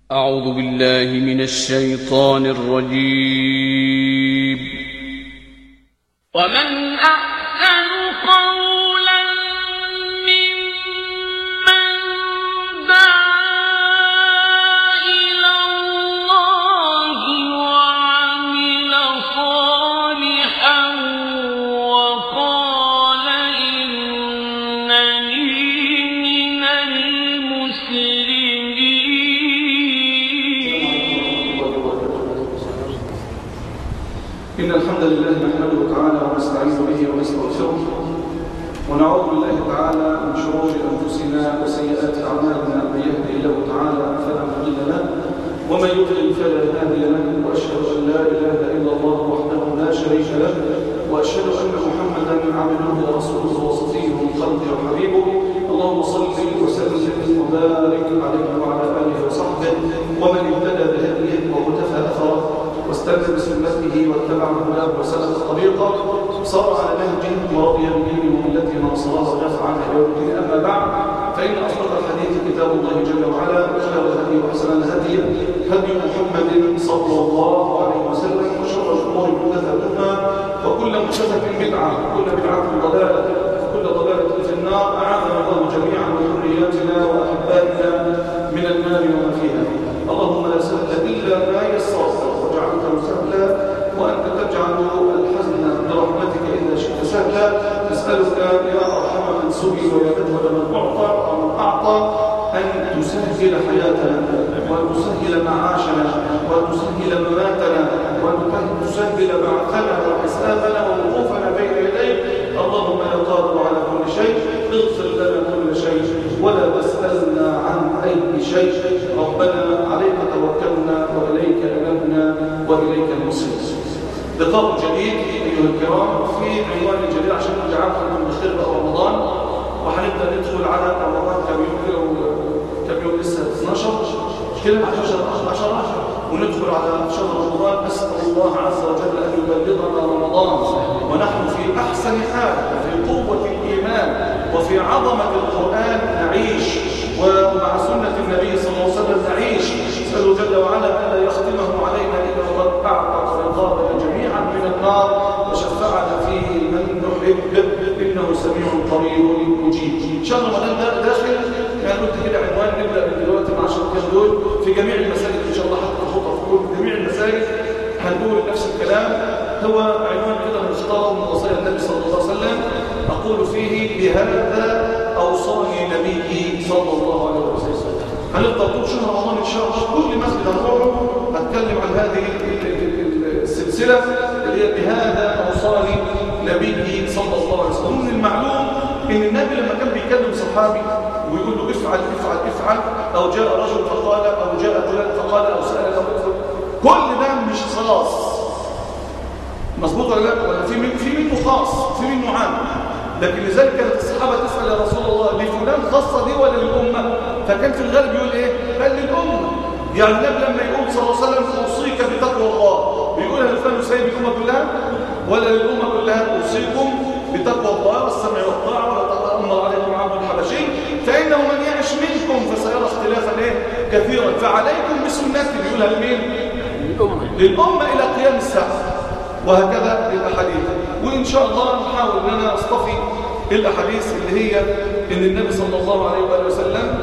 أعوذ بالله من الشيطان الرجيم ومن أحسن قولا ممن دعا إلى الله وعمل صالحا وقال إنني من المسلمين إن الحمد لله نحمده تعالى ونستعين به ونستغفره ونعوذ بالله تعالى من شرور أنفسنا وسيئات أعمالنا من يهده الله تعالى فلا مضل له ومن يضلل فلا هادي له وأشهد أن لا إله إلا الله وحده لا شريك له وأشهد أن محمدا عبده ورسوله وصفيه من خلقه وحبيبه اللهم صل وسلم وبارك عليه وعلى آله وصحبه ومن اهتدى بهديه وقتفى أثره واستنى بسنته واتبع هداه وسلك طريقه صار على نهجه ورضي به وملته من صلاه ونفع عنه يوم الدين اما بعد فان اصدق الحديث كتاب الله جل وعلا وخير الهدي واحسن الهدي هدي محمد صلى الله عليه وسلم وشر الامور محدثاتها وكل محدثه بدعه وكل بدعه ضلاله وكل ضلاله في النار اعاذنا الله جميعا وذرياتنا واحبائنا من النار وما فيها اللهم لا سهل الا ما يسرت وجعلته سهلا وأنت تجعل الحزن برحمتك إذا شئت سهلا نسألك يا أرحم من سئل ويبدل من أعطى ومن أعطى أن تسهل حياتنا وأن تسهل معاشنا وأن تسهل مماتنا وأن تسهل بعثنا وحسابنا ووقوفنا بين يديك اللهم يا قادر على كل شيء اغفر لنا كل شيء ولا تسألنا عن أي شيء ربنا عليك توكلنا وإليك أنبنا وإليك المصير لقاء جديد أيها الكرام في عنوان جديد عشان نجعل أنتم بخير بقى رمضان وهنبدأ ندخل على رمضان كم يوم كده كم يوم لسه 12 مش كده 10 10 وندخل على شهر رمضان أسأل الله عز وجل أن يبلغنا رمضان ونحن في أحسن حال وفي قوة الإيمان وفي عظمة القرآن نعيش ومع سنة النبي صلى الله عليه وسلم نعيش نسأله جل وعلا ألا يختمه علينا إذا قد أعطى رقابنا جميعا من النار وشفعنا فيه من نحب إنه سميع قريب مجيب شهر رمضان ده داخل يعني قلت كده عنوان نبدأ من دلوقتي مع شهر دول في جميع المساجد إن شاء الله حتى الخطة في كل جميع المساجد هنقول نفس الكلام هو عنوان كده نختاره من وصايا النبي صلى الله عليه وسلم أقول فيه بهذا أوصاني نبيي صلى الله عليه وسلم هنفضل طول شهر رمضان إن شاء الله كل مسجد هنروحه هتكلم عن هذه السلسلة اللي هي بهذا أوصاني نبيي صلى الله عليه وسلم من المعلوم إن النبي لما كان بيكلم صحابي ويقول له افعل افعل افعل أو جاء رجل فقال أو جاء فلان فقال أو سأل أو كل ده مش خلاص مظبوط ولا لا ولا في منه في منه خاص في منه عام لكن لذلك كانت الصحابه تسال يا رسول الله لفلان خاصه دي ولا للامه فكان في الغالب يقول ايه قال للامه يعني النبي لما يقول صلى الله عليه وسلم اوصيك بتقوى الله بيقولها لفلان وسيب الامه كلها ولا للامه كلها اوصيكم بتقوى الله والسمع والطاعه ولا تتامر عليكم عبد الحبشي فانه من يعش منكم فسيرى اختلافا ايه كثيرا فعليكم بسنتي بيقولها لمين الأمة للامه الى قيام الساعه وهكذا الأحاديث وإن شاء الله نحاول أننا نصطفي الأحاديث اللي هي إن النبي صلى الله عليه وآله وسلم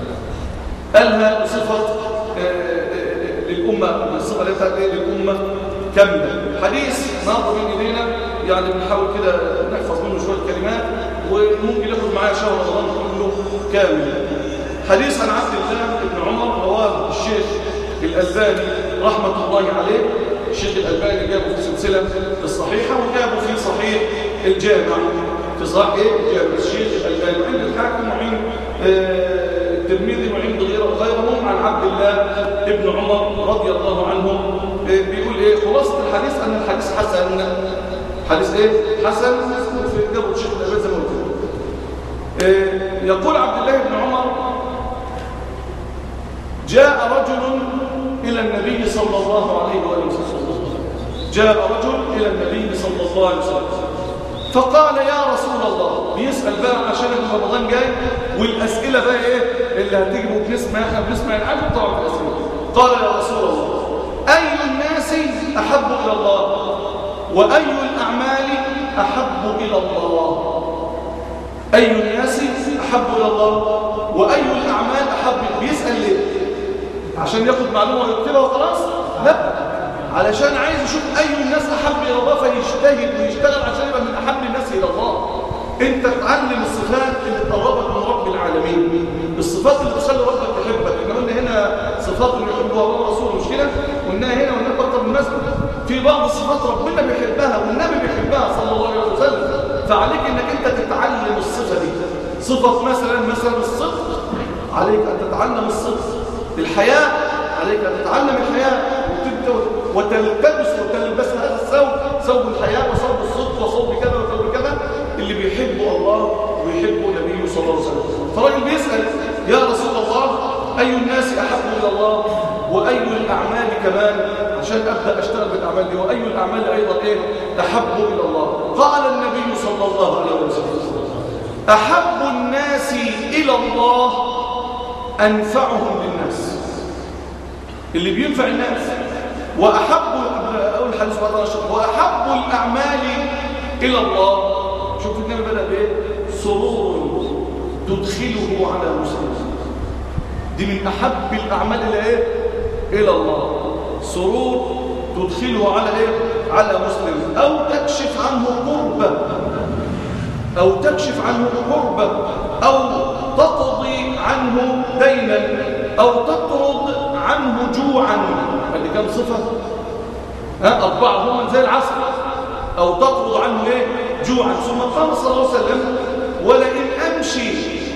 قالها بصفة للأمة الصفة اللي بتاعت إيه للأمة كاملة حديث ناظر من إيدينا يعني بنحاول كده نحفظ منه شوية كلمات وممكن ياخد معايا شهر رمضان كله كامل حديث عن عبد الله بن عمر رواه الشيخ الألباني رحمة الله عليه الشيخ الألباني جابه في سلسلة الصحيحة وجابه في صحيح الجامع في صحيح الجامع الشيخ الألباني وعند الحاكم وعند الترمذي وعند غيره وغيرهم عن عبد الله ابن عمر رضي الله عنهم بيقول ايه خلاصة الحديث أن الحديث حسن حديث ايه حسن في جابه الشيخ الألباني زي ما قلت يقول عبد الله بن عمر جاء رجل إلى النبي صلى الله عليه وآله وسلم جاء رجل إلى النبي صلى الله عليه وسلم فقال يا رسول الله بيسأل بقى عشان رمضان جاي والأسئلة بقى إيه اللي هتيجي وبنسمع إحنا بنسمع العالم طبعا في الأسئلة قال يا رسول الله أي الناس أحب إلى الله وأي الأعمال أحب إلى الله أي الناس أحب إلى الله وأي الأعمال أحب بيسأل ليه عشان ياخد معلومة ويكتبها وخلاص لا علشان عايز يشوف أي الناس أحب إلى الله فيجتهد ويشتغل عشان يبقى من أحب الناس إلى الله انت تعلم الصفات اللي تقربك من رب العالمين الصفات اللي تخلي ربك يحبك احنا قلنا هنا صفات اللي يحبها الله ورسوله مش كده قلناها هنا وهناك اكتر من مسجد في بعض الصفات ربنا بيحبها والنبي بيحبها صلى الله عليه وسلم فعليك انك انت تتعلم الصفه دي صفه مثلا مثلا الصدق عليك ان تتعلم الصدق الحياء عليك ان تتعلم الحياء وتلتبس وتلبس هذا الثوب ثوب الحياء وثوب الصدق وثوب كذا وثوب كذا اللي بيحبه الله ويحبه نبيه صلى الله عليه وسلم فالراجل بيسأل يا رسول الله أي الناس أحب إلى الله وأي الأعمال كمان عشان أبدأ أشتغل بالأعمال دي وأي الأعمال أيضا إيه أحب إلى الله قال النبي صلى الله عليه وسلم أحب الناس إلى الله أنفعهم للناس اللي بينفع الناس وأحب أقول الحديث بعد وأحب الأعمال إلى الله شوف النبي بدأ بإيه سرور تدخله على مسلم دي من أحب الأعمال إلى إيه إلى الله سرور تدخله على إيه على مسلم أو تكشف عنه قربة أو تكشف عنه قربة أو تقضي عنه دينا أو تطرد عنه جوعا اللي كان صفة ها أربعة هم زي العسل أو تطرد عنه إيه جوعا ثم قال صلى الله عليه وسلم ولئن أمشي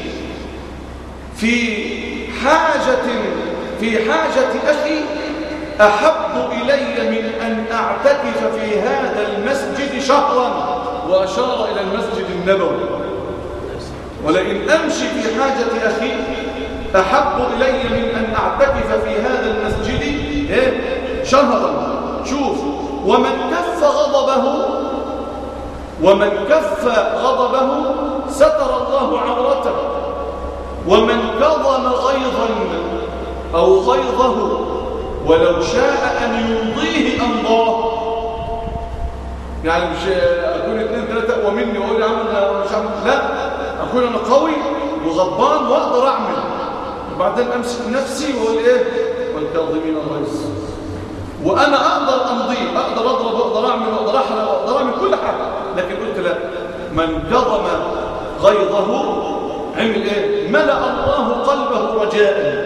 في حاجة في حاجة أخي أحب إلي من أن أعتكف في هذا المسجد شهرا وأشار إلى المسجد النبوي ولئن أمشي في حاجة أخي أحب إلي من أن أعتكف في هذا المسجد إيه؟ شهرا شوف ومن كف غضبه ومن كف غضبه ستر الله عورته ومن كظم غيظا أو غيظه ولو شاء أن يمضيه أمضاه يعني مش أكون اثنين ثلاثة ومني وأقول يا عم أنا مش عم لا أكون أنا قوي وغضبان وأقدر أعمل وبعدين أمسك نفسي وأقول إيه والكاظمين الغيظ وأنا أقدر أمضيه أقدر أضرب وأقدر أعمل وأقدر أحرق وأقدر أعمل كل حاجة لكن قلت لا من كظم غيظه عمل إيه ملأ الله قلبه رجاء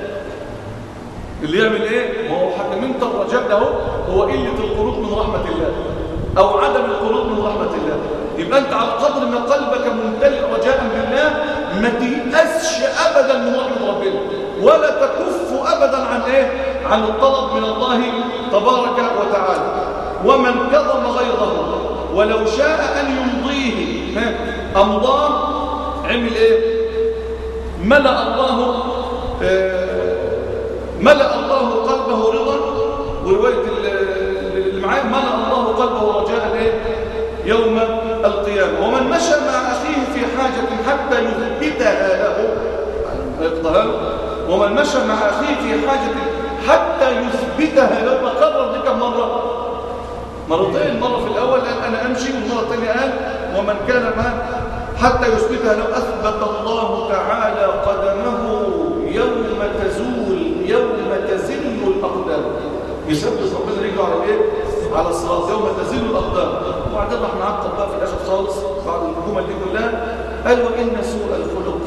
اللي يعمل ايه ما هو حكمنت الرجاء ده هو قله القنوط من رحمه الله او عدم القنوط من رحمه الله يبقى انت على قدر ما قلبك ممتلئ رجاء بالله ما تيأسش ابدا من رحمه ربنا ولا تكف ابدا عن ايه عن الطلب من الله تبارك وتعالى ومن كظم غيظه ولو شاء ان يمضيه امضاه عمل ايه ملأ الله آه ملأ الله قلبه رضا ورواية اللي معاه ملأ الله قلبه رجاء ايه يوم القيامة ومن مشى مع أخيه في حاجة حتى يثبتها له يقضها له ومن مشى مع أخيه في حاجة حتى يثبتها له بقرر دي كم مرة مرتين مرة في الأول قال أنا أمشي والمرة الثانية قال ومن كان معه حتى يثبتها له أثبت الله تعالى قدمه يوم تزول يوم تزل الأقدام يثبت ربنا رجله على الايه؟ على الصراط يوم تزل الأقدام وبعدين راح نعقب بقى في الآخر خالص بعد الجمل دي كلها قال وإن سوء الخلق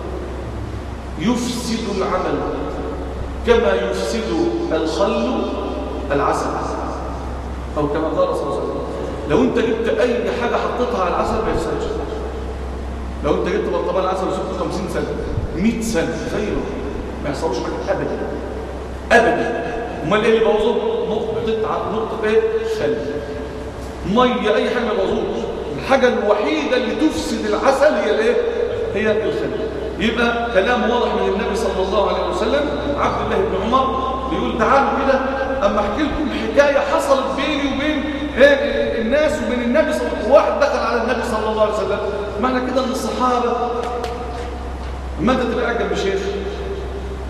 يفسد العمل كما يفسد الخل العسل أو كما قال صلى الله عليه وسلم لو أنت جبت أي حاجة حطيتها على العسل ما يفسدش لو أنت جبت برطمان عسل وسبته 50 سنة 100 سنة زيه ما يحصلوش حاجه ابدا ابدا امال ايه اللي بوظه نقطه نقطه ايه خل ميه اي حاجه ما يبوظوش الحاجه الوحيده اللي تفسد العسل هي الايه هي الخل يبقى كلام واضح من النبي صلى الله عليه وسلم عبد الله بن عمر بيقول تعالوا كده اما احكي لكم حكايه حصلت بيني وبين إيه الناس وبين النبي صلى الله عليه وسلم واحد دخل على النبي صلى الله عليه وسلم معنى كده ان الصحابه ما انت تبقى اعجب بشيخ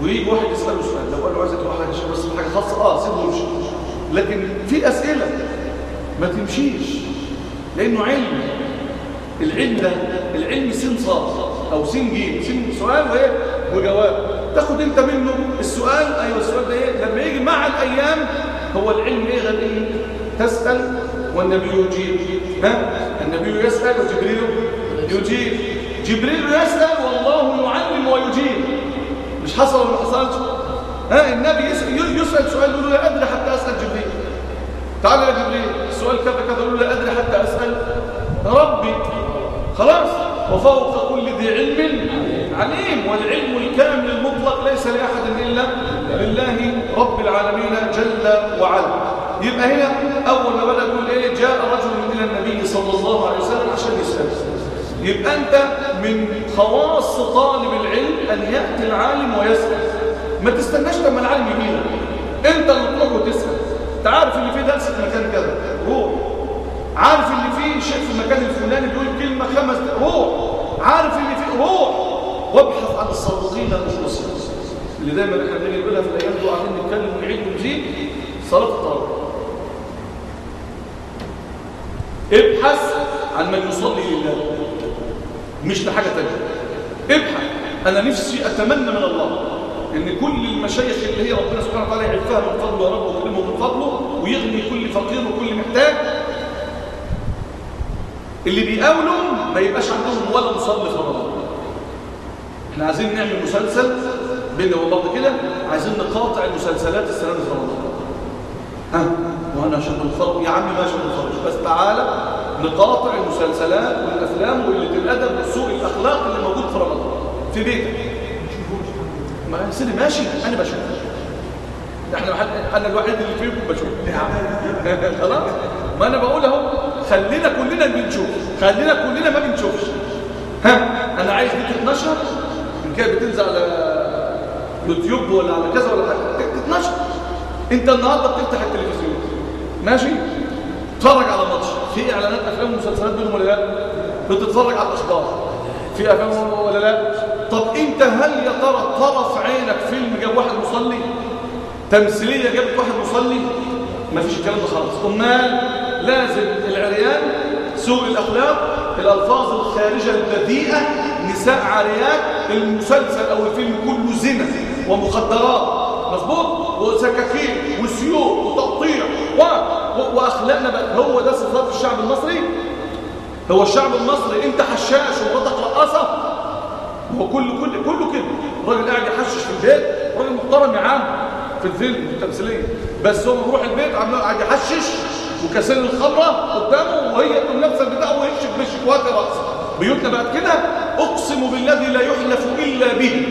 ويجي واحد يساله سؤال لو قال له عايزك تروح حاجه بس حاجه خاصه اه سيبه يمشي لكن في اسئله ما تمشيش لانه علم العلم ده العلم سين صاد او سين جيم سين سؤال وايه وجواب تاخد انت منه السؤال ايوه السؤال ده ايه لما يجي مع الايام هو العلم ايه غير ايه تسال والنبي يجيب ها النبي يسال وجبريل يجيب جبريل يسال والله يعلم ويجيب مش حصل ولا ما حصلش ها النبي يسال يسال سؤال يقول له لا ادري حتى اسال جبريل تعال يا جبريل السؤال كذا كذا يقول له لا ادري حتى اسال ربي خلاص وفوق كل ذي علم عليم والعلم الكامل المطلق ليس لأحد إلا لله رب العالمين جل وعلا يبقى هنا أول ما بدأ يقول إيه جاء رجل إلى النبي صلى الله عليه وسلم عشان يسأل يبقى أنت من خواص طالب العلم أن يأتي العالم ويسأل ما تستناش لما العالم يجي لك أنت اللي تروح وتسأل تعرف اللي فيه درس في مكان كذا روح عارف اللي فيه شيء في المكان الفلاني بيقول كلمة خمس روح عارف اللي فيه روح وابحث عن الصادقين المخلصين اللي دايما احنا بنيجي نقولها في الايام دي وقاعدين نتكلم ونعيد ونزيد صلاه الطارق ابحث عن من يصلي لله مش لحاجه ثانيه ابحث انا نفسي اتمنى من الله ان كل المشايخ اللي هي ربنا سبحانه وتعالى يعفها من فضله يا رب ويكرمه من فضله ويغني كل فقير وكل محتاج اللي بيقاولوا ما يبقاش عندهم ولا مصلي في رمضان احنا عايزين نعمل مسلسل بيننا وبين بعض كده عايزين نقاطع المسلسلات السنه دي في رمضان ها وانا عشان نتفرج يا عم ماشي ما نتفرجش بس تعالى نقاطع المسلسلات والافلام وقله الادب وسوء الاخلاق اللي موجود في رمضان في بيتك ما سيدي ماشي انا بشوف احنا انا الوحيد اللي فيكم بشوف خلاص ما انا بقول اهو خلينا كلنا بنشوف خلينا كلنا ما بنشوفش ها انا عايز دي تتنشر ان كانت بتنزل على يوتيوب ولا على كذا ولا حاجه تتنشر انت النهارده بتفتح التلفزيون ماشي تتفرج على ماتش في اعلانات افلام ومسلسلات بينهم ولا لا بتتفرج على الاخبار في افلام ولا لا طب انت هل يا ترى طرف عينك فيلم جاب واحد مصلي تمثيليه جابت واحد مصلي ما فيش الكلام ده خالص امال لازم العريان سوء الاخلاق الالفاظ الخارجه البذيئه نساء عاريات المسلسل او الفيلم كله زنا ومخدرات مظبوط وسكاكين وسيوف وتقطيع و... و... واخلاقنا بقى هو ده صفات الشعب المصري هو الشعب المصري انت حشاش ومراتك رقاصه هو كله كله كله كده الراجل قاعد يحشش في البيت راجل محترم يا عم في الفيلم في التمثيليه بس هو بيروح البيت عمال قاعد يحشش وكاسين الخمره قدامه وهي تقوم لابسه البتاع ويمشي بشكوات راسه بيوتنا بقت كده اقسم بالذي لا يحلف الا به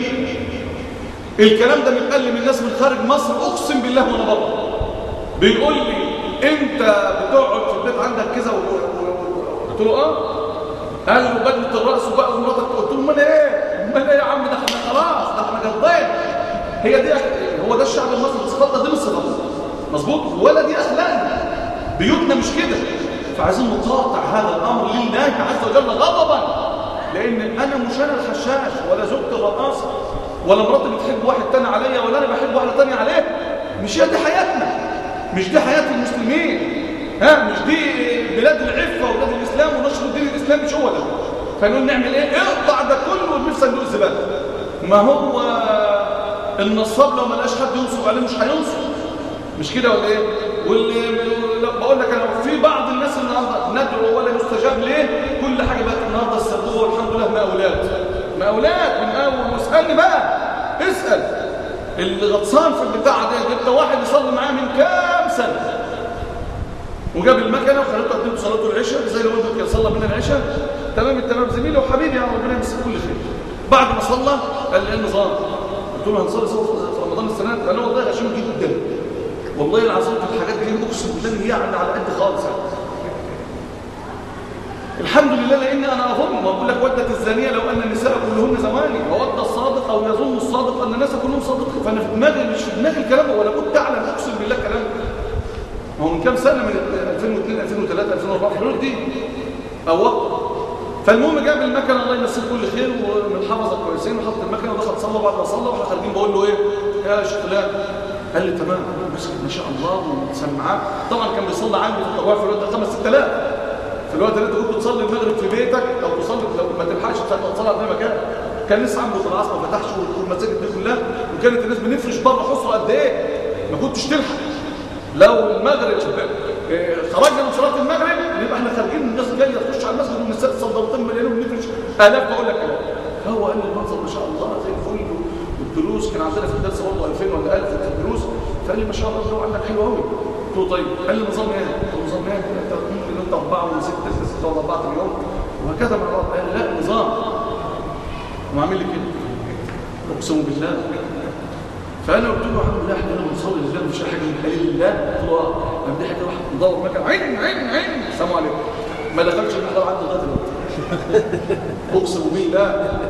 الكلام ده متقال من الناس من خارج مصر اقسم بالله وانا بره بيقول لي انت بتقعد في البيت عندك كذا قلت له اه قال له بدله الراس وبقى مراتك قلت له امال ايه امال ايه يا عم ده احنا خلاص ده احنا جضين هي دي هو ده الشعب المصري صفاتنا دي مش صفاتنا مظبوط ولا دي اخلاقنا بيوتنا مش كده فعايزين نقاطع هذا الامر لله عز وجل غضبا لان انا مش انا الحشاش ولا زوجتي الرقاصه ولا مراتي بتحب واحد تاني عليا ولا انا بحب واحده تانية عليه مش هي دي حياتنا مش دي حياه المسلمين ها مش دي بلاد العفه وبلاد الاسلام ونشر الدين الاسلامي مش هو ده فنقول نعمل ايه اقطع ده كله ونرمي في صندوق الزباله ما هو النصاب لو ما لقاش حد ينصب عليه مش هينصب مش كده ولا ايه واللي بقول لك انا في بعض الناس النهارده ندعو ولا يستجاب ليه كل حاجه بقت النهارده السبوه والحمد لله مقاولات مقاولات بنقاول واسالني بقى اسال اللي غطسان في البتاع ده جبت واحد يصلي معاه من كام سنه وجاب المكنه وخليته قدمت صلاه العشاء زي لو انت كان صلى بينا العشاء تمام التمام زميلي وحبيبي يا ربنا يمسك كل خير بعد ما صلى قال لي ايه النظام قلت له هنصلي سوا في رمضان السنه دي قال لي والله غشيم جدا والله العظيم في الحاجات دي اقسم بالله هي يعني على قد خالص يعني. الحمد لله لان انا اظن واقول لك ودت الزانيه لو ان النساء كلهن زواني وود الصادق او يظن الصادق ان الناس كلهم صادقين فانا في دماغي مش في دماغي الكلام ده ولا كنت اعلم اقسم بالله الكلام هو من كام سنه من 2002 2003 2004 الحدود دي او وقت فالمهم جاب المكنه الله يمسيه كل خير ومن الحفظه كويسين وحط المكنه ودخل صلى بعد ما صلى واحنا خارجين بقول له ايه يا شيخ فلان قال لي تمام مسك ما شاء الله وسمعاه طبعا كان بيصلي عندي في الطواف في الوقت ده 5 6000 في الوقت اللي انت كنت تصلي المغرب في بيتك او تصلي لو ما تلحقش تصلي في اي مكان كان لسه عنده في العصر ما فتحش والمساجد دي كلها وكانت الناس بنفرش بره حصره قد ايه ما كنتش تلحق لو المغرب إيه، خرجنا من صلاه المغرب يبقى احنا خارجين الناس جايه تخش على المسجد والنساء صندوقين مليانين وبنفرش الاف بقول لك كده هو قال لي المنظر ما شاء الله زي الفل والدروس كان عندنا في الدرس برضه 2000 ولا 1000 في الدروس فقال لي ما شاء الله الجو عندك حلو قوي قلت له طيب قال لي نظام ايه؟ قلت له نظام ايه؟ انت ممكن انت اربعه وسته سته ولا اربعه اليوم وهكذا مع بعض قال لي لا نظام وعامل لي كده اقسم بالله فانا قلت له الحمد لله احنا هنا بنصلي لله مش حاجه من قليل الله قلت له اه قام دي حاجه واحد ندور مكان عين عين عين السلام عليكم ما دخلش المحضر عنده لغايه دلوقتي اقسم بالله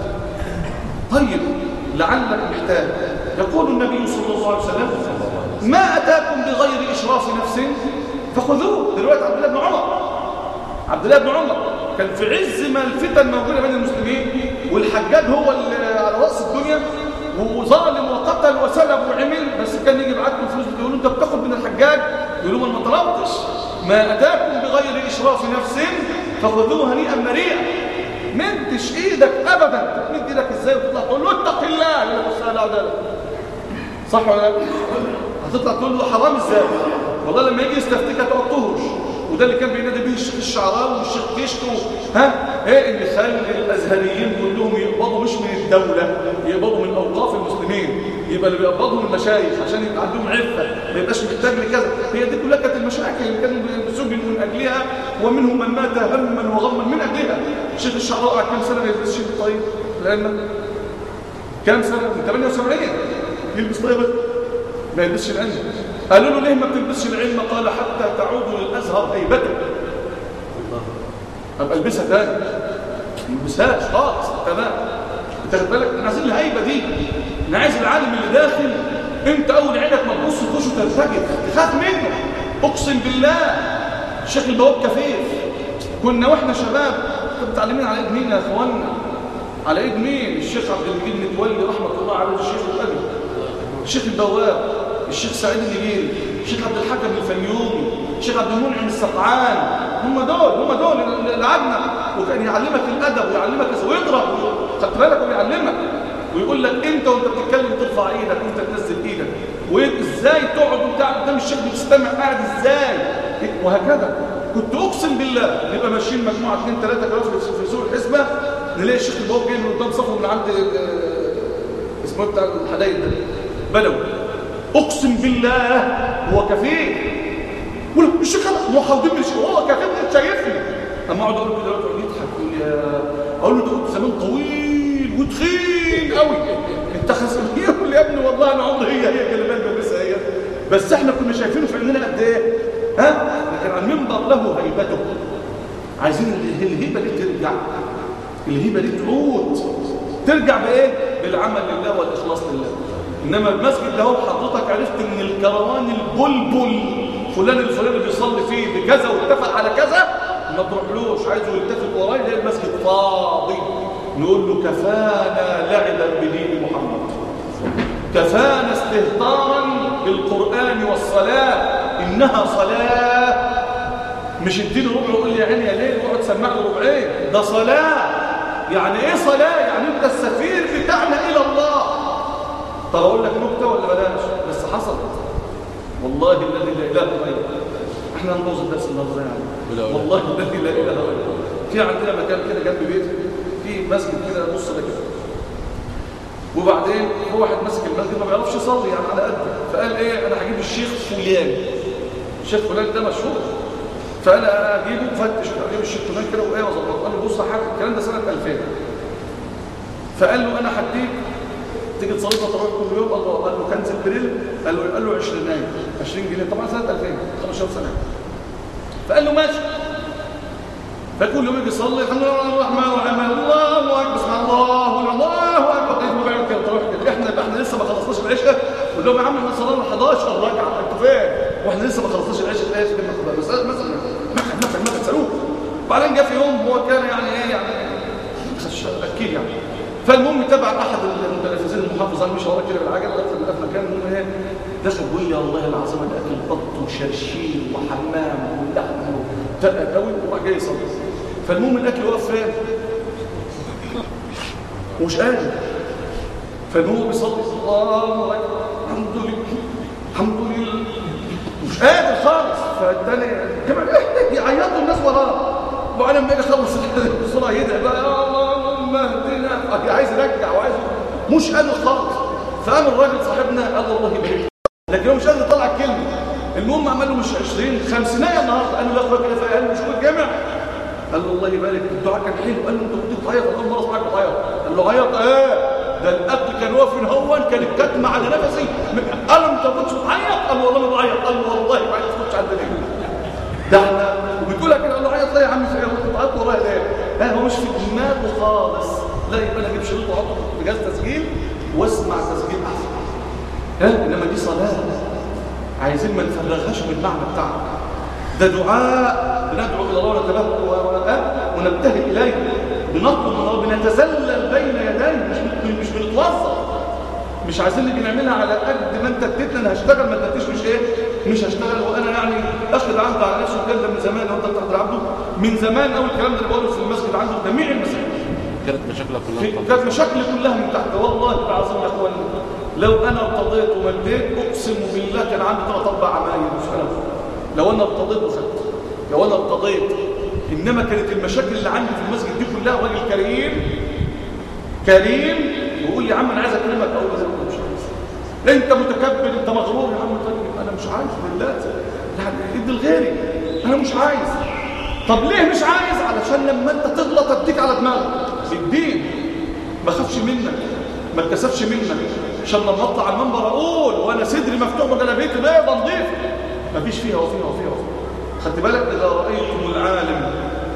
طيب لعلك محتاج يقول النبي صلى الله عليه وسلم ما اتاكم بغير اشراف نفس فخذوه دلوقتي عبد الله بن عمر عبد الله بن عمر كان في عز ما الفتن موجوده بين المسلمين والحجاج هو اللي على راس الدنيا وظالم وقتل وسلب وعمل بس كان يجي يبعت له فلوس يقولوا انت بتاخد من الحجاج يقولوا ما طلبتش ما اتاكم بغير اشراف نفس فخذوه هنيئا مريئا مدش ايدك ابدا تمد ايدك ازاي وتطلع تقول له اتق الله يقول لك السلام عليكم صح ولا لا هتطلع تقول له حرام ازاي والله لما يجي يستفتيك هتقعد تهرش وده اللي كان بينادي به الشيخ الشعراوي والشيخ كشك ها ايه اللي خلى الازهريين كلهم يقبضوا مش من الدوله يقبضوا من اوقاف المسلمين يبقى اللي بيقبضوا من المشايخ عشان يبقى عندهم عفه ما يبقاش محتاج لكذا هي دي كلها كانت المشاكل اللي كانوا سجنوا من اجلها ومنهم من مات هما وغما من اجلها الشيخ الشعراوي قعد كام سنه ما يلبسش طيب لان كام سنه من 78 يلبس طيب ما يلبسش العلم قالوا له ليه ما بتلبسش العلم قال حتى تعود للازهر هيبته ابقى البسها تاني ما البسهاش خالص تمام انت خد بالك احنا عايزين الهيبه دي انا عايز العالم اللي داخل انت اول عينك ما تبص تخش وترتجف تخاف منه اقسم بالله الشيخ البواب كفيف كنا واحنا شباب كنا متعلمين على ايد مين يا اخوانا على ايد مين الشيخ عبد المجيد متولي رحمه الله عليه الشيخ الابي الشيخ البواب الشيخ سعيد النجيري الشيخ عبد الحكم الفيومي الشيخ عبد المنعم السقعان هم دول هم دول اللي قعدنا وكان يعلمك الادب ويعلمك ويضرب خدت بالك ويعلمك ويقول لك انت وانت بتتكلم ترفع ايدك وانت تنزل ايدك وازاي تقعد وانت قاعد قدام الشيخ بتستمع قاعد ازاي وهكذا كنت اقسم بالله نبقى ماشيين مجموعه اثنين ثلاثه كانوا في سوق الحسبه نلاقي الشيخ البواب جاي من قدام صفه من عند اسمه بتاع الحدايد ده بلوي اقسم بالله هو كفيل ولا الشيخ هو حاضر الشيخ هو كفيل انت شايفني اما اقعد اقول له كده يقعد يضحك يقول يا اقول له انت كنت زمان طويل وتخين قوي انت خسران يقول لي يا ابني والله انا عمري هي هي اللي بلبسها هي بس احنا كنا شايفينه في عيننا قد ايه ها لكن على المنبر له هيبته عايزين الهيبه دي ترجع الهيبه دي تعود ترجع بايه بالعمل لله والاخلاص لله انما المسجد ده هو حضرتك عرفت ان الكروان البلبل فلان الفلاني بيصلي فيه بكذا واتفق على كذا ما تروحلوش عايزه يتفق ورايا يلاقي المسجد فاضي نقول له كفانا لعبا بدين محمد كفانا استهتارا بالقران والصلاه انها صلاه مش اديله ربع ويقول لي يا عيني يا ليل واقعد سمع له ربعين ده صلاه يعني ايه صلاه يعني انت السفير بتاعنا الى الله طب اقول لك نكته ولا بلاش بس حصلت والله الذي لا اله الا هو احنا هنبوظ الدرس النهارده يعني والله الذي لا اله الا هو في عندنا مكان كده جنب بيتي في مسجد كده نص ده كده وبعدين هو واحد ماسك المسجد ما بيعرفش يصلي يعني على قده فقال ايه انا هجيب الشيخ فلان الشيخ فلان ده مشهور فقال انا اجيبه فتش اجيب الشيخ فلان كده وايه واظبطه قال له بص حاجه الكلام ده سنه 2000 فقال له انا هديك تيجي تصلي تراويح كل يوم الله قال له كنز البريل قال له قال له 20 20 جنيه طبعا سنه 2000 15 سنه فقال له ماشي فكل يوم يجي يصلي الحمد لله الرحمن الرحيم الله اكبر بسم الله الله اكبر ايه بيعمل كده تراويح كده احنا احنا لسه ما خلصناش العشاء قول لهم يا عم احنا صلينا 11 ركعه انتوا فين واحنا لسه ما خلصناش العشاء ايه كده بس مثلا مثلا مثلا تسالوه وبعدين جه في يوم هو كان يعني ايه يعني خش اكيد يعني فالمهم تبع احد المتنفذين المحافظه مش هورا كده بالعجل دخل بقى في مكان المهم ايه دخل بيقول لي والله العظيم انا اكل بط وشرشيل وحمام ولحم وتقل قوي وراح جاي يصلي فالمهم الاكل واقف فين ومش قادر فهو بيصلي الله اكبر الحمد لله الحمد لله مش قادر خالص فالتاني كمان يعيطوا الناس وراه وبعدين لما يجي يخلص الصلاه يدعي بقى يا اللهم اهدنا عايز يرجع وعايز مش قادر خالص فقام الراجل صاحبنا قال له الله يبارك لكن هو مش قادر يطلع الكلمه المهم عمل له مش 20 50 النهارده قال له لا اخويا كده في قال له مش هو الجامع قال له الله يبارك الدعاء كان حلو قال له انت كنت بتعيط اول مره اسمعك بتعيط قال له عيط ايه ده الاكل كان واقف من هون كان الكتمه على نفسي قال له انت كنتش بتعيط قال له والله ما بعيط قال له والله ما عيط كنتش عندنا ده احنا وبتقولها كده قال له عيط لا يا عم في ايه انت بتعيط ورايا ليه لا هو مش في دماغه خالص لا يبقى انا اجيب شريط واحطه في جهاز تسجيل واسمع تسجيل احسن ها انما دي صلاه عايزين ما نفرغهاش بالمعنى بتاعها ده دعاء بندعو الى الله ونتبهر ونبتهل اليه بنطلب من الله بنتذلل بين يديه مش مش بنتوظف مش عايزين نيجي نعملها على قد ما انت اديتنا انا هشتغل ما اديتش مش ايه مش هشتغل وانا يعني اخد عهد على نفسي الكلام ده من زمان وانت بتاخد عبده من زمان قوي الكلام ده اللي بقوله في المسجد عنده جميع المساجد كانت مشاكلها كلها كانت مشاكلي كلها من تحت والله العظيم يا اخوان لو انا ارتضيت ومديت اقسم بالله كان عندي ثلاث اربع عمايل مش انا لو انا ارتضيت وخدت لو انا ارتضيت انما كانت المشاكل اللي عندي في المسجد دي كلها راجل كريم كريم ويقول لي يا عم انا عايز اكلمك اقول له مش عايز انت متكبر انت مغرور يا عم طيب انا مش عايز بالله يعني ادي لغيري انا مش عايز طب ليه مش عايز علشان لما انت تغلط اديك على دماغك الدين ما خافش منك ما اتكسفش منك عشان لما اطلع على المنبر اقول وانا صدري مفتوح وجلابيتي بيضه نظيفه مفيش فيها وفيها وفيها وفيها خدت بالك اذا رايتم العالم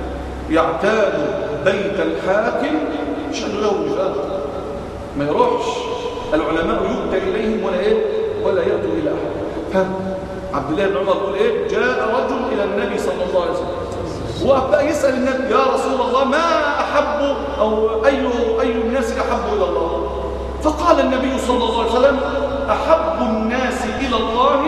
يعتاد بيت الحاكم مش قال له له مش ما يروحش العلماء يؤتى اليهم ولا ايه ولا ياتوا الى احد ها عبد الله بن عمر يقول ايه جاء رجل الى النبي صلى الله عليه وسلم وابدا يسال النبي يا رسول الله ما احب او اي اي الناس احب الى الله فقال النبي صلى الله عليه وسلم احب الناس الى الله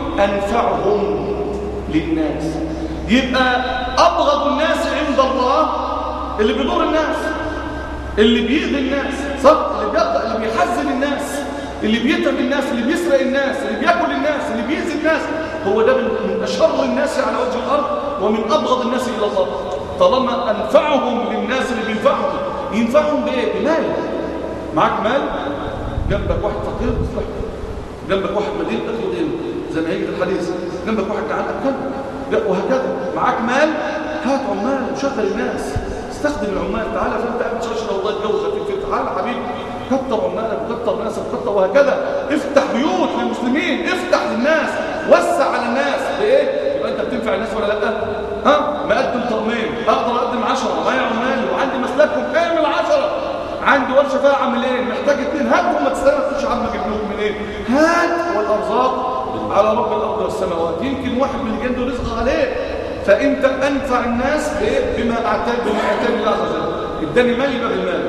انفعهم للناس يبقى ابغض الناس عند الله اللي بيضر الناس اللي بيؤذي الناس صح اللي بيقضى اللي بيحزن الناس اللي بيتعب الناس اللي بيسرق الناس اللي بياكل الناس اللي بيأذي الناس هو ده من اشر الناس على وجه الارض ومن ابغض الناس الى الله طالما انفعهم للناس اللي بينفعهم ينفعهم بايه بمال معاك مال جنبك واحد فقير تصلح جنبك واحد مدين تاخد دين زي ما هيجي في الحديث جنبك واحد جعان اكل وهكذا معاك مال هات عمال وشغل الناس استخدم العمال تعالى فانت قاعد تشرب الله يتجوزك في تعالى حبيبي كتر عمالك وكتر ناسك وكتر وهكذا افتح بيوت للمسلمين افتح للناس وسع على الناس بايه يبقى انت بتنفع الناس ولا لا ها مقدم طقمين اقدر اقدم 10 معايا عمال وعندي مسلكهم اعمل 10 عندي ورشه فيها عاملين محتاج اثنين هاتهم ما تستناش يا عم اجيب لهم منين هات والارزاق على رب الارض والسماوات يمكن واحد من الجند دول رزق عليه فانت انفع الناس بما اعتاد بما اعتاد الله عز وجل اداني مال يبقى بالمال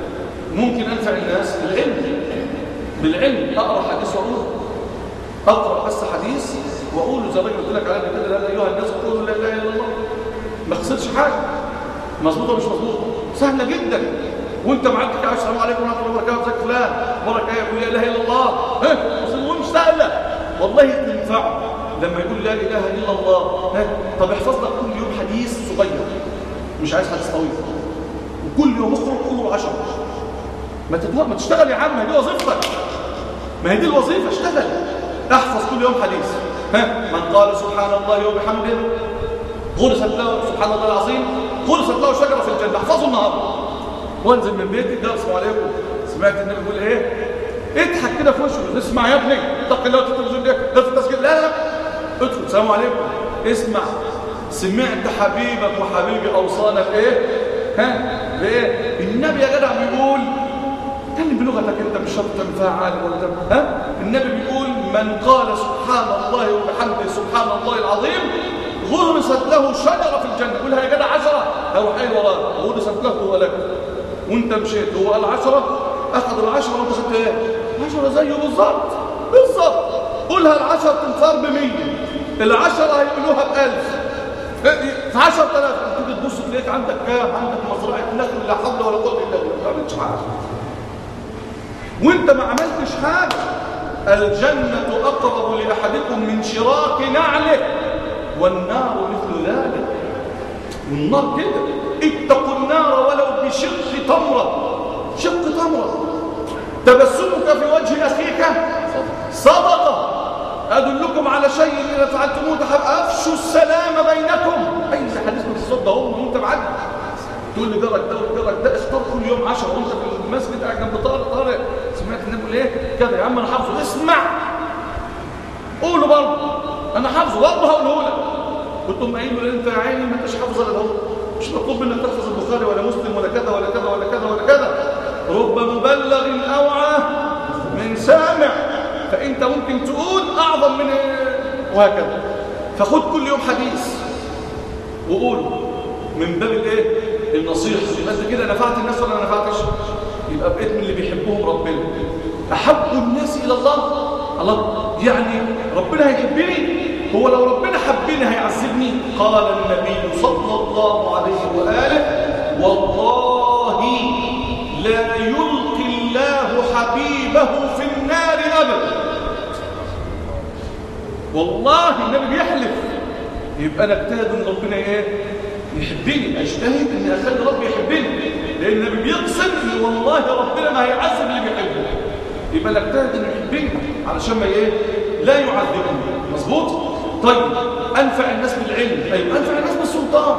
ممكن انفع الناس بالعلم بالعلم اقرا حديث واقول اقرا بس حديث واقول زي ما قلت لك على كده لا ايها الناس قولوا لا اله الا الله ما خسرتش حاجه مظبوطه مش مظبوطه سهله جدا وانت معاك كده السلام عليكم ورحمه الله وبركاته ازيك فلان بارك ايه يقول لا اله الا الله ها ومش سهله والله تنفعه لما يقول لا اله الا الله ها طب احفظ لك كل يوم حديث صغير مش عايز حديث طويل وكل يوم اخرج قوله 10 ما تدوق ما تشتغل يا عم ما دي وظيفتك ما هي دي الوظيفه اشتغل احفظ كل يوم حديث ها من قال سبحان الله وبحمده غرست له سبحان الله العظيم غرست له شجره في الجنه احفظه النهارده وانزل من بيتي ده السلام عليكم سمعت النبي بيقول ايه اضحك كده في وشه اسمع يا ابني اتق الله في التلفزيون ده ده في التسجيل لا لا ادخل السلام عليكم اسمع سمعت حبيبك وحبيبي اوصانا بايه ها بايه النبي يا جدع بيقول اتكلم بلغتك انت مش شرط تعمل فيها عالم ولا تعمل ها النبي بيقول من قال سبحان الله وبحمده سبحان الله العظيم غرست له شجرة في الجنة قولها يا جدع عشرة أروح قايل وراه غرست له ولك وانت مشيت هو قال عشرة أخذ العشرة وانت خدت ايه عشرة زيه بالظبط بالظبط قولها العشرة تنفار بمية العشرة هيقولوها بألف في 10000 تيجي تبص تلاقيك عندك كام عندك مزرعه نخل لا حول ولا قوه الا بالله ما عملتش حاجه وانت ما عملتش حاجه الجنه اقرب لاحدكم من شراك نعله والنار مثل ذلك والنار كده اتقوا النار ولو بشق تمره شق تمره تبسمك في وجه اخيك صدقه أدلكم على شيء إذا فعلتموه أفشوا السلام بينكم أي حديث من الصوت ده هو وأنت معدي تقول لي جارك ده وجارك ده افطر كل يوم 10 وأنت في المسجد قاعد جنب طارق طارق سمعت النبي بيقول إيه كده يا عم أنا حافظه اسمع قوله برضه أنا حافظه برضه هقوله لك قلت لهم قايل له أنت يا عيني ما أنتش حافظ إلا هو مش مطلوب منك تحفظ البخاري ولا مسلم ولا كذا ولا كذا ولا كذا ولا كذا رب مبلغ أوعى من سامع فانت ممكن تقول اعظم من وهكذا فخد كل يوم حديث وقول من باب الايه النصيحه يبقى انت كده نفعت الناس ولا ما نفعتش يبقى بقيت من اللي بيحبهم ربنا احب الناس الى الله الله يعني ربنا هيحبني هو لو ربنا حبني هيعذبني قال النبي صلى الله عليه واله والله لا يلقي الله حبيبه في النار ابدا والله النبي بيحلف يبقى انا اجتهد ان ربنا ايه يحبني اجتهد ان اخلي ربي يحبني لان النبي بيقسم ان والله ربنا ما هيعذب اللي بيحبه يبقى انا اجتهد انه يحبني علشان ما ايه لا يعذبني مظبوط طيب انفع الناس بالعلم ايوه انفع الناس بالسلطان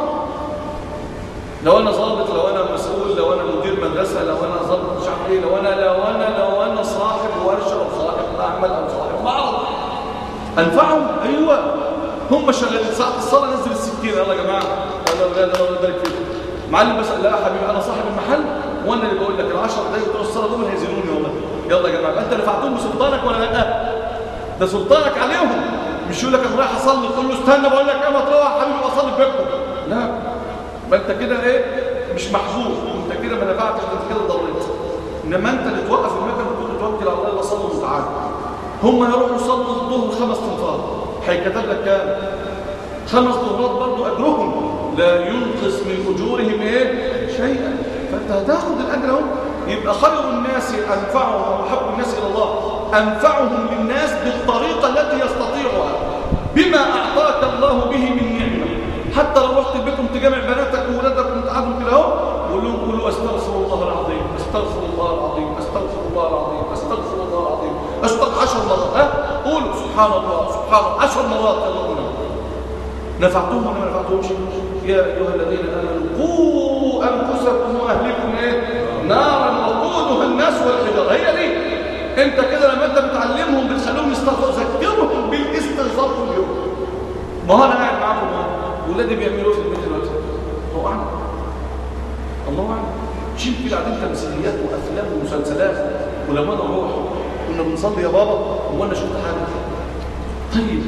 لو انا ضابط لو انا مسؤول لو انا مدير مدرسه لو انا ضابط مش عارف ايه لو انا لو انا لو انا صاحب ورشه او صاحب معمل او صاحب معرض انفعهم ايوه هم شغالين ساعه الصلاه نزل السكين يلا يا جماعه يلا يا اولاد الله يبارك فيكم معلم بس لا يا حبيبي انا صاحب المحل وانا اللي بقول لك ال10 دقايق بتوع الصلاه دول هيزيدوني والله يلا يا جماعه انت رفعتهم بسلطانك ولا لا ده سلطانك عليهم مش يقول لك انا رايح اصلي تقول له استنى بقول لك ايه ما تروح حبيبي اصلي في بيتكم لا ما انت كده ايه مش محظوظ انت كده ما نفعتش انت كده ضريت انما انت اللي توقف المكان وتقول توكل على الله وصلي وتعالى هم هيروحوا يصلوا الظهر خمس تنفار هيكتب لك كام خمس ظهرات برضه اجرهم لا ينقص من اجورهم ايه شيئا فانت هتاخد الاجر اهو يبقى خير الناس انفعهم او احب الناس الى الله انفعهم للناس بالطريقه التي يستطيعها بما اعطاك الله به من نعمه حتى لو رحت بكم تجمع بناتك وولادك وتقعدوا كده اهو قول لهم قولوا استغفر الله العظيم استغفر الله العظيم استغفر الله العظيم استغفر الله العظيم استغفر عشر مرات ها قولوا سبحان الله سبحان الله عشر مرات يلا قولوا نفعتهم ولا ما نفعتهمش يا ايها الذين امنوا قوا انفسكم واهلكم ايه نارا وقودها الناس والحجاره هي دي انت كده لما انت بتعلمهم بتخليهم يستغفروا ذكرهم بالاستغفار كل يوم ما هو انا قاعد معاكم اهو ولادي بيعملوا في البيت دلوقتي هو اعلم الله اعلم مش يمكن قاعدين تمثيليات وافلام ومسلسلات ولما انا اروح كنا بنصلي يا بابا هو انا شفت حاجه طيب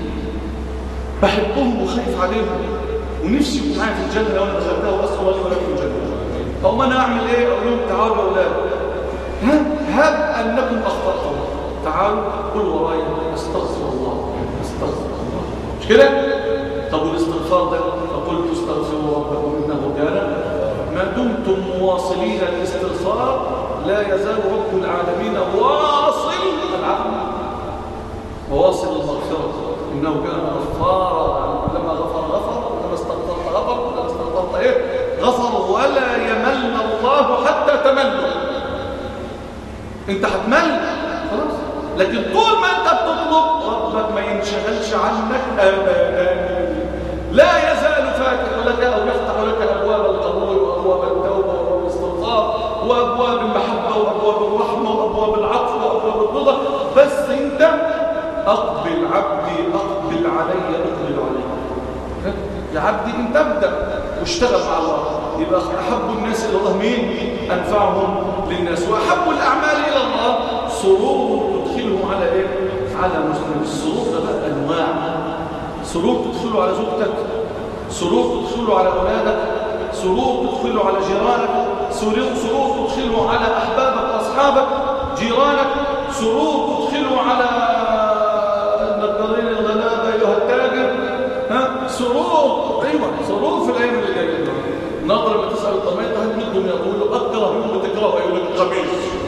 بحبهم وخايف عليهم ونفسي يكون معايا في الجنه لو انا دخلتها واسال الله ولا في الجنه او انا اعمل ايه اقول لهم تعالوا يا اولاد ها هب انكم اخطاتم تعالوا قل ورايا استغفر الله استغفر الله مش كده طب والاستغفار ده فقلت استغفروا ربكم انه كان ما دمتم مواصلين الاستغفار لا يزال رب العالمين واصل العبد وواصل المغفره انه كان غفارا لما غفر غفر ولما استغفرت غفر ولما استغفرت ايه غفر ولا يمل الله حتى تمل انت هتمل خلاص لكن طول ما انت بتطلب ربك ما ينشغلش عنك ابدا لا يزال فاتح لك او يفتح لك ابواب القبول وابواب التوبه وابواب الاستغفار وابواب المحبه وابواب الرحمه وابواب العطف وابواب الرضا بس انت اقبل عبدي اقبل علي اقبل علي يا عبدي انت ابدا واشتغل مع الله يبقى احب الناس الى الله مين انفعهم للناس واحب الاعمال الى الله سرور تدخله على ايه على مسلم السرور ده بقى انواع سرور تدخله على زوجتك سرور تدخله على أولادك سرور تدخله على جيرانك سرور سرور تدخله على أحبابك وأصحابك جيرانك سرور تدخله على النجارين الغلابة أيها التاجر ها سرور أيوة سرور في الأيام اللي جاية ناظر لما تسأل الضمير هل منهم يقول له أكره يوم بتكرهه يقول لك خميس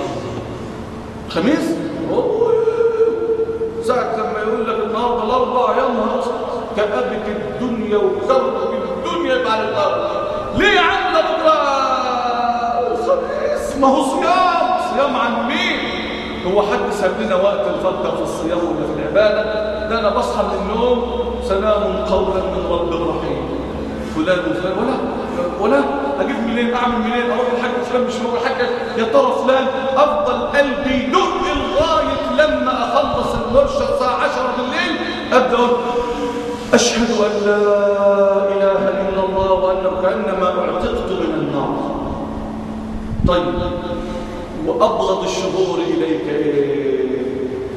خميس؟ أوه. ساعة لما يقول لك النهارده الأربع يا نهار كأبك الدنيا وكربك الدنيا يبقى على الأرض ليه يا عم ده بكرة الخميس ما هو صيام صيام عن مين؟ هو حد ساب لنا وقت نفكر في الصيام ولا في العبادة ده أنا بصحى من النوم سلام قولا من رب رحيم فلان وفلان ولا ولا اجيب منين اعمل منين اروح الحاج فلان مش هو الحاج يا ترى فلان افضل قلبي يدق لغايه لما اخلص الورشه الساعه 10 بالليل ابدا أقول اشهد ان لا اله الا الله وانه كانما اعتقت من النار طيب وابغض الشهور اليك ايه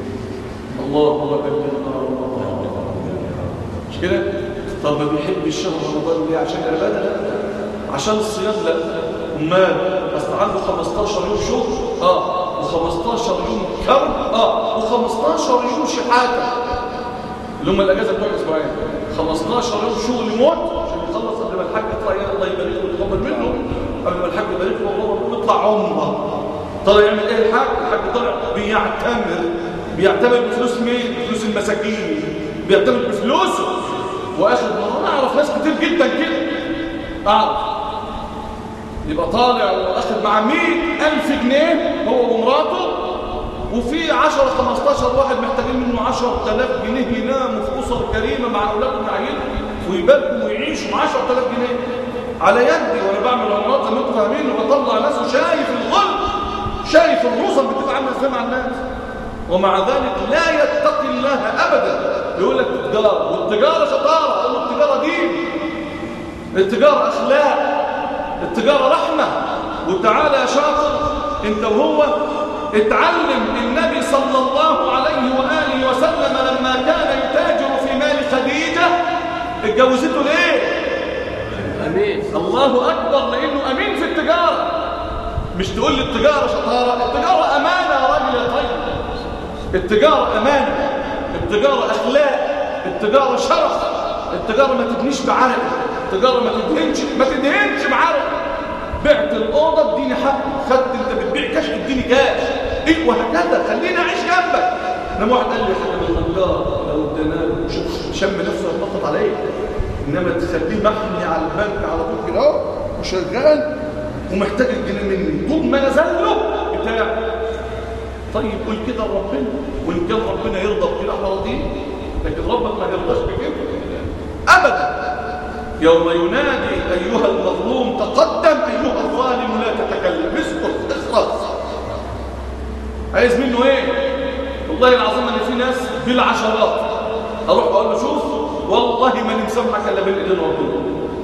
اللهم بلغنا رمضان مش كده طب ما بيحب الشهر رمضان ليه عشان العباده لا عشان الصيام لا امال اصل عنده 15 يوم شغل اه و15 يوم كرب اه و15 يوم شحاته اللي هم الاجازه بتوع الاسبوعين 15 يوم شغل موت عشان يخلص قبل ما الحاج يطلع يا الله يبارك له ويتقبل منه قبل ما الحاج يبارك له والله يطلع عمره طلع يعمل ايه الحاج الحاج طلع بيعتمر بيعتمر بفلوس مين بفلوس المساكين بيعتمر بفلوسه واخد انا اعرف ناس كتير جدا كده اعرف يبقى طالع واخد مع 100000 جنيه هو ومراته وفي 10 15 واحد محتاجين منه 10000 جنيه يناموا في اسر كريمه مع اولادهم وعيالهم ويباتوا ويعيشوا ب 10000 جنيه على يدي وانا بعمل عمرات زي ما انتم فاهمين وبطلع ناس وشايف الغل شايف الرسل بتبقى عامله ازاي مع الناس ومع ذلك لا يتقي الله ابدا يقول لك التجاره والتجاره شطاره اقول له التجاره دين التجاره اخلاق التجاره رحمه وتعالى يا شاطر انت وهو اتعلم النبي صلى الله عليه واله وسلم لما كان يتاجر في مال خديجه اتجوزته ليه امين الله اكبر لانه امين في التجاره مش تقول لي التجاره شطاره التجاره امانه يا راجل يا طيب التجاره امانه التجاره اخلاق التجاره شرف التجاره ما تبنيش بعرق التجاره ما تدهنش ما تدهنش بعرق بعت الاوضه اديني حق خدت انت بتبيع كاش اديني كاش ايه وهكذا خليني اعيش جنبك انما واحد قال لي حاجه من النجار لو ادينا له شم نفسه يتنطط عليا انما تخليه محمي على البنك على طول كده اهو وشغال ومحتاج الجنيه مني طول ما نزل له بتاع طيب قول كده لربنا وان كان ربنا يرضى بكده احنا راضيين لكن ربك ما يرضاش بكده ابدا يوم ينادي ايها المظلوم تقدم ايها الظالم لا تتكلم اسكت اخرس عايز منه ايه والله العظيم ان في ناس بالعشرات اروح اقول له شوف والله ما مسامحك الا بين ايدين ربنا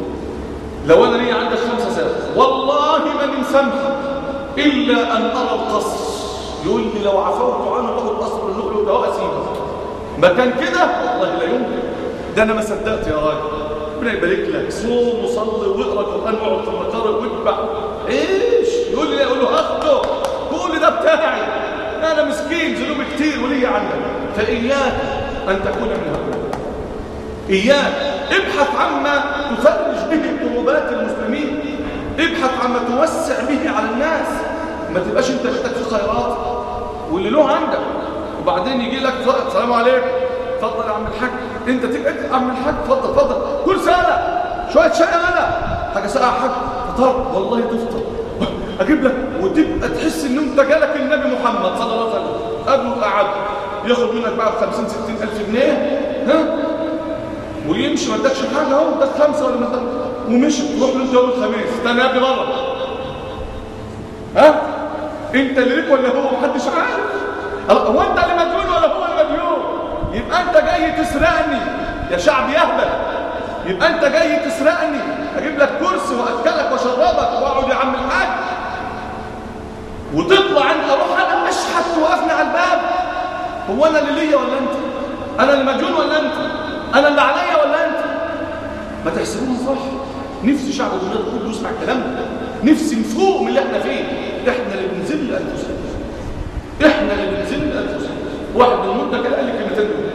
لو انا ليا عندك خمسه سنه والله ما مسامحك الا ان ارى القصر يقول لي لو عفوت عنه تاخد قصر اللؤلؤ ده واسيبك مكان كده والله لا يمكن ده انا ما صدقت يا راجل ربنا يبارك لك صوم وصلي واقرا قران واقعد في المقارب واتبع ايش يقول لي اقول له هاخده كل ده بتاعي انا مسكين ذنوبي كتير ولي عندك فاياك ان تكون من هؤلاء اياك ابحث عما تفرج به كروبات المسلمين ابحث عما توسع به على الناس ما تبقاش انت محتاج في خيرات واللي له عندك وبعدين يجي لك السلام عليكم اتفضل يا عم الحاج انت تبقى يا عم الحاج اتفضل اتفضل كل سنه شويه شاي انا حاجه ساقعه حاج فطار والله تفطر اجيب لك وتبقى تحس ان انت جالك النبي محمد صلى الله عليه وسلم قبله قعد ياخد منك بقى 50 60 الف جنيه ها ويمشي ما ادكش حاجه اهو اداك خمسه ولا ما اداك ومشي تروح له انت يوم الخميس استنى يا ابني بره ها انت اللي ليك ولا هو محدش عارف هو انت اللي مديون ولا هو اللي مديون يبقى انت جاي تسرقني يا شعب يهبل يبقى انت جاي تسرقني اجيب لك كرسي واكلك واشربك واقعد يا عم الحاج وتطلع انت اروح انا اشحت توقفني على الباب هو انا اللي ليا ولا انت انا اللي مديون ولا انت انا اللي عليا ولا انت ما تحسبوهم صح نفسي شعب البلاد كله يسمع الكلام ده نفسي نفوق من اللي احنا فيه احنا اللي بنذل انفسنا احنا اللي بنذل انفسنا واحد من المده كده قال لي كلمتين دول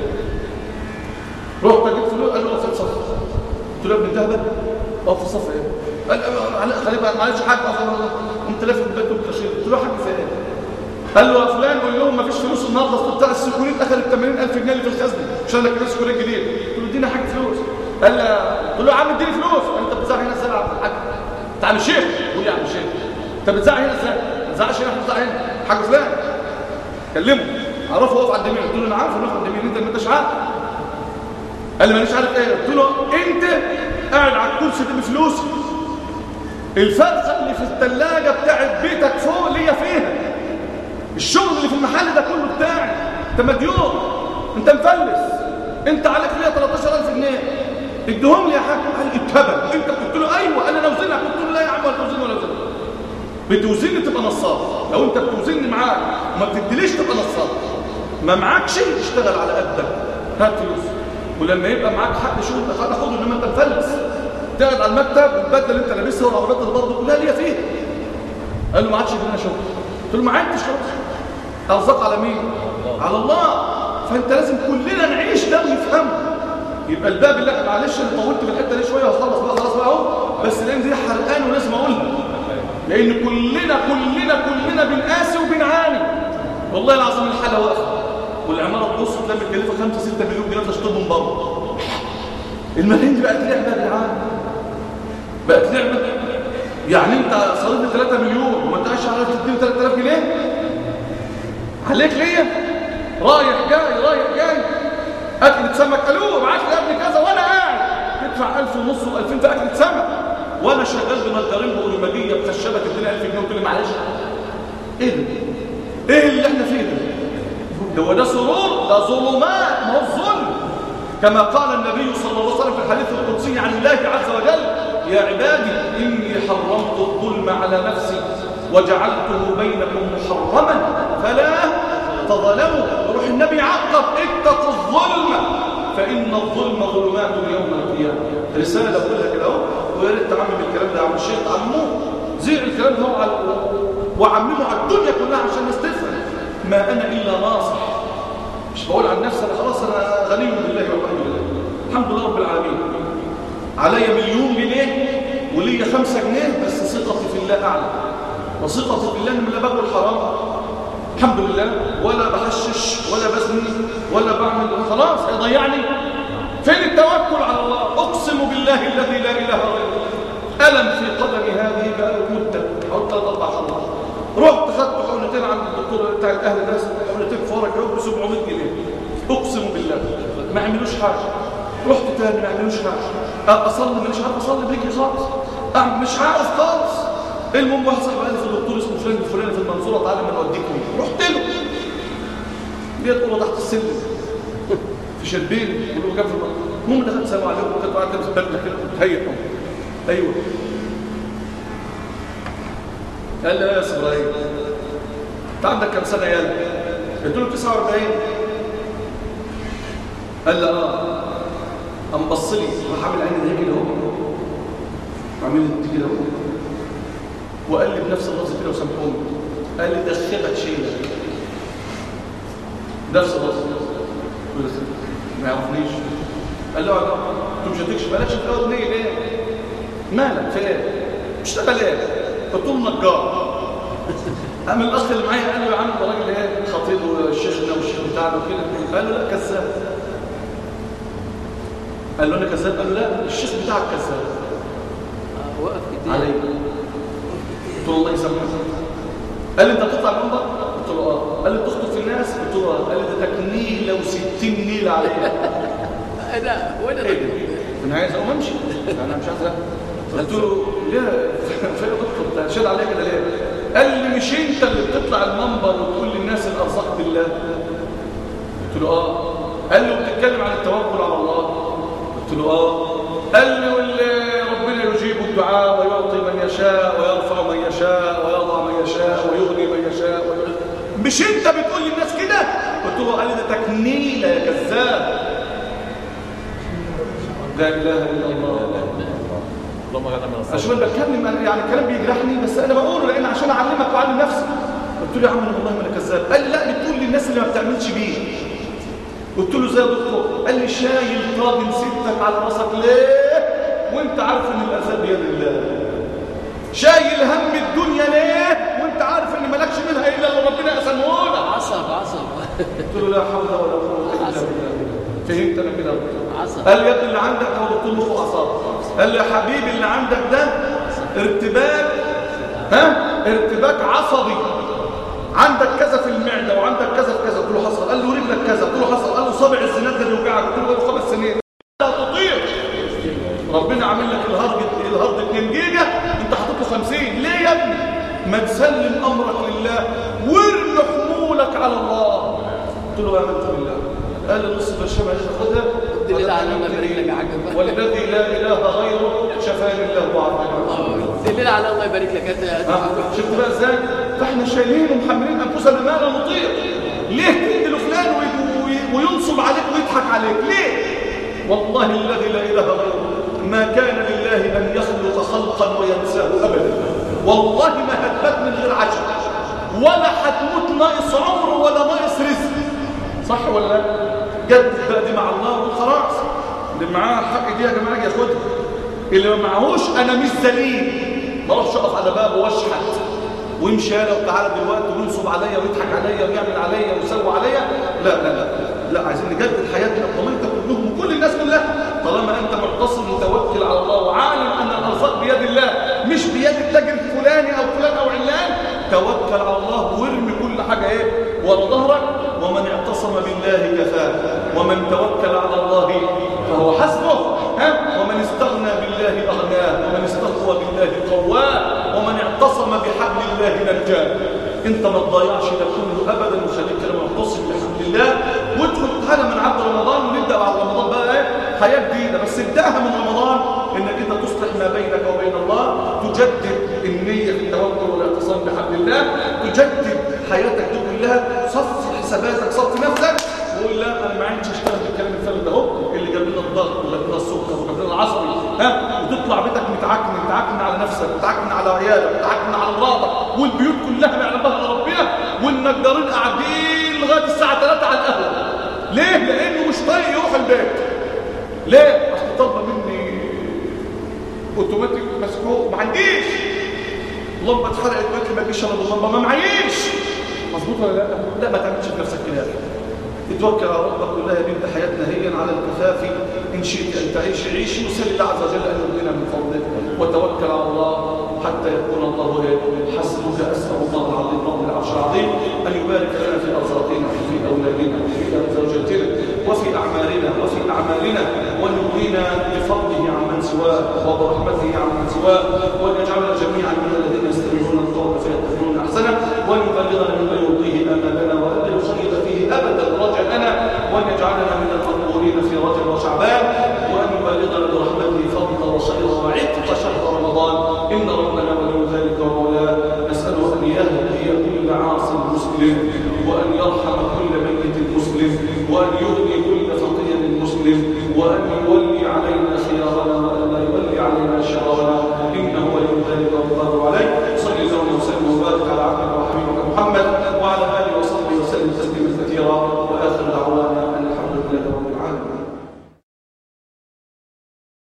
رحت اجيب فلوس قال له اقف في الصف قلت له يا ابن الدهبل اقف في الصف ايه قال قال خلي بالك معلش حاجه اقف قمت لافت البيت والتشير قلت له حاجه في ايه قال له يا فلان قول لهم مفيش فلوس النهارده اصل بتاع السكوريت اخذ ال 80000 جنيه اللي في الخزنه عشان لك كده سكوريت جديد قلت له ادينا حاجه فلوس قال لي قلت له يا عم اديني فلوس قال انت بتزعل هنا ازاي يا عم الحاج انت عم الشيخ قول لي يا عم الشيخ انت بتزعل هنا ازاي ما تزعلش هنا احنا بتزعل هنا حاج فلان كلمه عرفه واقف على اليمين قلت له انا عارف انه على اليمين انت ما انتش عارف قال لي مانيش عارف ايه قلت له انت قاعد على الكرسي ده بفلوسي الفرخه اللي في الثلاجه بتاعت بيتك فوق ليا فيها الشغل اللي في المحل ده كله بتاعي انت مديون انت مفلس انت عليك ليا 13000 جنيه اديهم لي يا حاج قال اتهبل انت قلت له ايوه قال انا اوزنك قلت له لا يا عم ولا توزني ولا اوزنك بتوزني تبقى نصاب لو انت بتوزني معاك وما بتديليش تبقى نصاب ما معكش اشتغل على قدك هات فلوس ولما يبقى معاك حق شغل تعالى خده انما انت مفلس تقعد على المكتب والبدله اللي انت لابسها والعربيات اللي برضه كلها ليا فيها قال له ما عادش لنا شغل قلت له ما عدتش خلاص ارزاق على مين على الله فانت لازم كلنا نعيش ده ونفهمه يبقى الباب اللي احنا معلش انا طولت في الحته دي شويه وخلص بقى خلاص بقى اهو بس لان دي حرقان ولازم اقولها لان كلنا كلنا كلنا بنقاسي وبنعاني والله العظيم الحاله واقفه والعماره تبص تلاقي متكلفه 5 6 مليون جنيه تشطبهم بره الملايين دي بقت لعبه يا جدعان بقت لعبه يعني انت صرفت 3 مليون وما انت عايش على تديني 3000 جنيه عليك ليا رايح جاي رايح جاي اكل سمك قالوا معاك يا ابني كذا وانا قاعد تدفع 1000 ونص و2000 في اكل سمك وانا شغال بمقدارين بأولمجية بخشبة تديني 1000 جنيه وتقول لي معلش ايه ده ايه اللي احنا فيه ده هو ده سرور ده ظلمات ما هو الظلم كما قال النبي صلى الله عليه وسلم في الحديث القدسي عن الله عز وجل يا عبادي إني حرمت الظلم على نفسي وجعلته بينكم محرما فلا تظلموا وروح النبي عقب اتقوا الظلم فإن الظلم ظلمات يوم القيامة رسالة أقولها كده اهو ويا ريت تعمم الكلام ده يا عم الشيخ عموه زيع الكلام ده على وعممه على الدنيا كلها عشان الناس تفهم ما أنا إلا ناصح مش بقول عن نفسي أنا خلاص أنا غني بالله والحمد لله الحمد لله رب العالمين عليا مليون جنيه وليا خمسة جنيه بس ثقتي في الله أعلى وثقتي في الله إن لا باكل حرام الحمد لله ولا بحشش ولا بزني ولا بعمل خلاص هيضيعني فين التوكل على الله أقسم بالله الذي لا إله غيره ألم في قدمي هذه بقى مدة أو ثلاث أربع شهور رحت خدت حقنتين عند الدكتور بتاع الأهل الناس حقنتين فورك يوم ب 700 جنيه أقسم بالله ما عملوش حاجة رحت تاني ما عملوش حاجة أصلي مش عارف أصلي برجلي خالص أعمل مش عارف خالص المهم واحد صاحبي قال لي في الدكتور اسمه فلان الفلاني في المنصورة تعالى ما نوديك مين رحت له جيت أوضة تحت السلم في شربين يقولوا كام في المنصورة المهم دخلت سلام عليكم وكنت قاعد تلبس بدله كده متهيئ ايوه قال لي يا ابراهيم انت عندك كام سنه يالا قلت له 49 قال لي اه قام بص لي راح عامل عيني ده كده اهو عامل لي كده اهو وقال لي بنفس اللفظ كده وسامحوني قال لي دخلك شيلك نفس اللفظ ما يعرفنيش قال له لا انت مش هتكشف مالكش في الاول نيه ليه مالك في ايه اشتغل ايه قلت له نجار قام الاخ اللي معايا قال له يا عم ده راجل ايه خطيب وشيخنا والشيخ بتاعنا وكده قال له لا كذاب قال له انا كذاب قال له لا الشيخ بتاعك كذاب وقف كتير علي قلت له الله يسامحك قال لي انت بتطلع المنبر قلت له اه قال لي بتخطب في الناس قلت له اه قال لي ده تكنيله و60 نيله عليا لا وين ايه ده؟ انا عايز اقوم امشي انا مش عايز قلت له ليه فين دكتور انت شاد عليا كده ليه قال لي مش انت اللي بتطلع المنبر وتقول للناس الارزاق بالله قلت له اه قال لي وبتتكلم عن التوكل على الله قلت له اه قال لي واللي ربنا يجيب الدعاء ويعطي من يشاء ويرفع من يشاء ويضع من يشاء ويغني من يشاء ويغني. مش انت بتقول للناس كده قلت له قال لي ده تكنيله يا كذاب لا اله الا الله اللهم اجعلنا من اشوف الصالحين انا بتكلم أنا يعني الكلام بيجرحني بس انا بقوله لان عشان اعلمك واعلم نفسي قلت له يا عم انا والله ما انا كذاب قال لي لا بتقول للناس اللي ما بتعملش بيه قلت له زي يا دكتور قال لي شايل طاجن ستك على راسك ليه وانت عارف ان الارزاق بيد الله شايل هم الدنيا ليه وانت عارف ان مالكش منها الا اللي ربنا قسمه لك عصب عصب قلت له لا حول ولا قوه الا بالله فهمت انا كده عصب قال لي يا ابني اللي عندك هو دكتور مخ واعصاب قال لي يا حبيبي اللي عندك ده ارتباك ها ارتباك عصبي عندك كذا في المعده وعندك كذا في كذا قلت له حصل قال له رجلك كذا قلت له حصل قال له صابع الزناد ده بيوجعك قلت له بقاله خمس سنين لا تطير ربنا عامل لك الهارد الهارد 2 جيجا انت حاطط له 50 ليه يا ابني ما تسلم امرك لله وارمي حمولك على الله قلت له امنت بالله قال لي نص برشامه عايز اخدها دليل على ما بارك لك يا حاج بقى. والذي لا اله غيره شفاني الله وعافاني دليل على الله يبارك لك انت يا آه، شفت بقى ازاي فاحنا شايلين ومحملين انفسنا ما لا نطيق ليه تدي لفلان وي- وي- وينصب عليك ويضحك عليك ليه والله الذي لا اله غيره ما كان لله ان يخلق خلقا وينساه ابدا والله ما هتبات من غير عشر ولا هتموت ناقص عمر ولا ناقص رزق صح ولا لا جدد بقى دي مع الله وخلاص اللي معاه الحق دي يا جماعه ياخدها اللي ما معهوش انا مش ذليل ما اروحش اقف على بابه واشحت ويمشي يالا وتعالى دلوقتي وينصب عليا ويضحك عليا ويعمل عليا ويسوي عليا لا لا لا لا عايزين نجدد حياتنا بضميرك كلهم وكل الناس كلها طالما انت معتصم متوكل على الله وعالم ان الارزاق بيد الله مش بيد التاجر الفلاني او فلان او علان توكل على الله وارمي كل حاجه ايه ورا ظهرك ومن اعتصم بالله كفاه ومن توكل على الله فهو حسبه ها ومن استغنى بالله اغناه ومن استقوى بالله قواه ومن اعتصم بحبل الله نجاه انت ما تضيعش ده كله ابدا وخليك كده معتصم بحبل الله وادخل تعالى من عبد رمضان ونبدا بعد رمضان بقى ايه حياه جديده بس ابداها من رمضان انك انت تصلح ما بينك وبين الله تجدد النيه في التوكل والاعتصام بحبل الله تجدد حياتك دي كلها صف حساباتك صف نفسك وقول لا انا ما عنديش اشتغل بالكلام الفارغ ده اهو اللي جاب لنا الضغط وجاب لنا السكر وجاب لنا العصبي ها وتطلع بيتك متعكن متعكن على نفسك متعكن على عيالك متعكن على مراتك والبيوت كلها ما يعلم بها الا ربنا والنجارين قاعدين لغايه الساعه 3 على القهوه ليه؟ لانه مش طايق يروح البيت ليه؟ اصل طالبه مني اوتوماتيك مسكوك ما عنديش لمبه اتحرقت دلوقتي ما تجيش الا باللمبه ما معيش مظبوط ولا لا؟ لا ما تعملش في نفسك كده اتوكل على ربك قل لها يا بنت حياتنا هي على الكفاف ان شئت ان تعيش عيشي وسل الله عز وجل ان يغنينا من فضله وتوكل على الله حتى يكون الله حسبك اسال الله العظيم رب العرش العظيم ان يبارك لنا في ارزاقنا وفي اولادنا وفي زوجاتنا وفي اعمالنا وفي اعمالنا ويغنينا بفضله عمن سواه وبرحمته عمن سواه وان يجعلنا جميعا من الذين يستمعون القول فيتبعون احسنه وان يبلغنا مما يرضيه امالنا وان يخيب فيه ابدا رجعنا وان يجعلنا من المقبولين في رجب وشعبان وان يبلغنا برحمته فضل وخير وعتق شهر رمضان ان ربنا ولي ذلك ومولاه نساله ان يهدي كل عاص مسلم وان يرحم